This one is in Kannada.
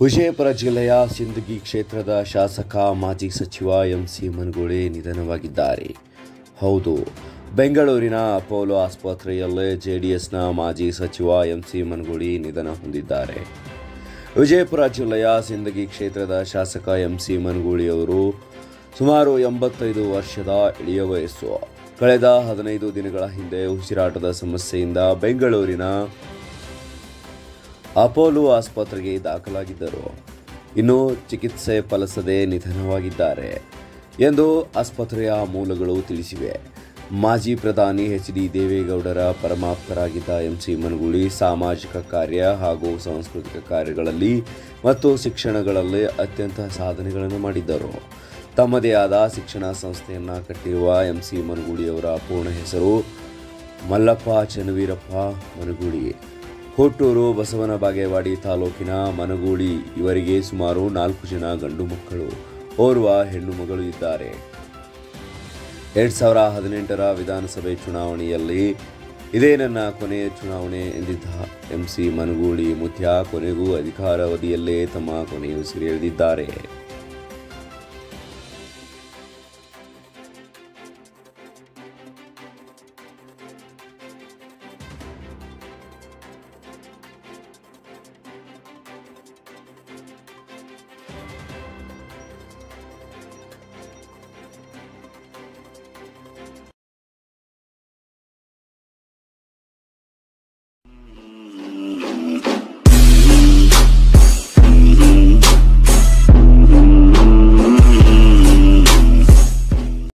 ವಿಜಯಪುರ ಜಿಲ್ಲೆಯ ಸಿಂದಗಿ ಕ್ಷೇತ್ರದ ಶಾಸಕ ಮಾಜಿ ಸಚಿವ ಎಂ ಸಿ ಮನಗೂಳಿ ನಿಧನವಾಗಿದ್ದಾರೆ ಹೌದು ಬೆಂಗಳೂರಿನ ಅಪೋಲೋ ಆಸ್ಪತ್ರೆಯಲ್ಲೇ ಜೆಡಿಎಸ್ನ ಮಾಜಿ ಸಚಿವ ಎಂ ಸಿ ಮನಗೂಳಿ ನಿಧನ ಹೊಂದಿದ್ದಾರೆ ವಿಜಯಪುರ ಜಿಲ್ಲೆಯ ಸಿಂದಗಿ ಕ್ಷೇತ್ರದ ಶಾಸಕ ಎಂ ಸಿ ಮನಗೂಳಿ ಅವರು ಸುಮಾರು ಎಂಬತ್ತೈದು ವರ್ಷದ ಇಳಿಯ ವಯಸ್ಸು ಕಳೆದ ಹದಿನೈದು ದಿನಗಳ ಹಿಂದೆ ಉಸಿರಾಟದ ಸಮಸ್ಯೆಯಿಂದ ಬೆಂಗಳೂರಿನ ಅಪೋಲೋ ಆಸ್ಪತ್ರೆಗೆ ದಾಖಲಾಗಿದ್ದರು ಇನ್ನು ಚಿಕಿತ್ಸೆ ಫಲಿಸದೆ ನಿಧನವಾಗಿದ್ದಾರೆ ಎಂದು ಆಸ್ಪತ್ರೆಯ ಮೂಲಗಳು ತಿಳಿಸಿವೆ ಮಾಜಿ ಪ್ರಧಾನಿ ಎಚ್ ಡಿ ದೇವೇಗೌಡರ ಪರಮಾಪ್ತರಾಗಿದ್ದ ಎಂಸಿ ಮನಗೂಳಿ ಸಾಮಾಜಿಕ ಕಾರ್ಯ ಹಾಗೂ ಸಾಂಸ್ಕೃತಿಕ ಕಾರ್ಯಗಳಲ್ಲಿ ಮತ್ತು ಶಿಕ್ಷಣಗಳಲ್ಲಿ ಅತ್ಯಂತ ಸಾಧನೆಗಳನ್ನು ಮಾಡಿದ್ದರು ತಮ್ಮದೇ ಆದ ಶಿಕ್ಷಣ ಸಂಸ್ಥೆಯನ್ನು ಕಟ್ಟಿರುವ ಎಂಸಿ ಮನಗೂಳಿಯವರ ಪೂರ್ಣ ಹೆಸರು ಮಲ್ಲಪ್ಪ ಚನ್ನವೀರಪ್ಪ ಮನಗೂಳಿ ಹುಟ್ಟೂರು ಬಸವನ ಬಾಗೇವಾಡಿ ತಾಲೂಕಿನ ಮನಗೂಳಿ ಇವರಿಗೆ ಸುಮಾರು ನಾಲ್ಕು ಜನ ಗಂಡು ಮಕ್ಕಳು ಓರ್ವ ಹೆಣ್ಣು ಮಗಳು ಇದ್ದಾರೆ ಎರಡ್ ಸಾವಿರ ಹದಿನೆಂಟರ ವಿಧಾನಸಭೆ ಚುನಾವಣೆಯಲ್ಲಿ ಇದೇ ನನ್ನ ಕೊನೆಯ ಚುನಾವಣೆ ಎಂದಿದ್ದ ಎಂಸಿ ಮನಗೂಳಿ ಮುತ್ಯ ಕೊನೆಗೂ ಅಧಿಕಾರಾವಧಿಯಲ್ಲೇ ತಮ್ಮ ಕೊನೆಯುಸಿರೆಳೆದಿದ್ದಾರೆ